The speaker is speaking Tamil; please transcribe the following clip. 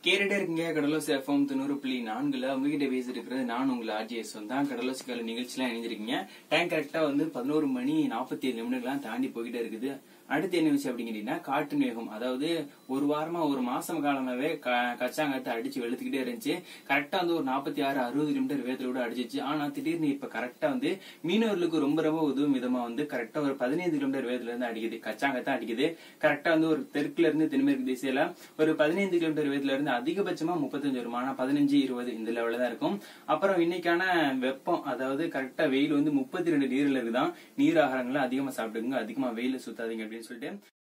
கேட்டுட்டே இருக்கீங்க கடலோசி எஃப்எம் தொண்ணூறு புள்ளி நான்குல உங்ககிட்ட பேசிட்டு இருக்கிறது நான் உங்களை ஆர்ஜிஎஸ் தான் கடலோசி கால நிகழ்ச்சியெல்லாம் இணைஞ்சிருக்கீங்க டைம் கரெக்டா வந்து பதினோரு மணி நாற்பத்தி ஏழு நிமிடங்கள்லாம் தாண்டி போய்கிட்டே இருக்குது அடுத்து என்ன விஷயம் அப்படிங்கிறீங்கன்னா காற்று வேகம் அதாவது ஒரு வாரமா ஒரு மாசம் காலமாவே க- கச்சாங்கத்தை அடிச்சு வெளுத்துக்கிட்டே இருந்துச்சு கரெக்டா வந்து ஒரு நாற்பத்தி ஆறு அறுபது கிலோமீட்டர் வேகத்துல கூட அடிச்சிச்சு ஆனா திடீர்னு இப்ப கரெக்டா வந்து மீனவர்களுக்கு ரொம்ப ரொம்ப உதவும் விதமா வந்து கரெக்டா ஒரு பதினைந்து கிலோமீட்டர் வேகத்துல இருந்து அடிக்குது கச்சாங்கத்தை அடிக்குது கரெக்டா வந்து ஒரு தெற்குல இருந்து தென்மேற்கு திசையில ஒரு பதினைந்து கிலோமீட்டர் வேகத்துல இருந்து அதிகபட்சமா முப்பத்தஞ்சு வரும் ஆனா பதினஞ்சு இருபது இந்த லெவல்ல தான் இருக்கும் அப்புறம் இன்னைக்கான வெப்பம் அதாவது கரெக்டா வெயில் வந்து முப்பத்தி ரெண்டு நீர்ல இருக்குதான் நீர் ஆகாரங்களை அதிகமா சாப்பிடுங்க அதிகமா வெயில சுத்தாதீங்க அப்படின்னு சொல்லிட்டு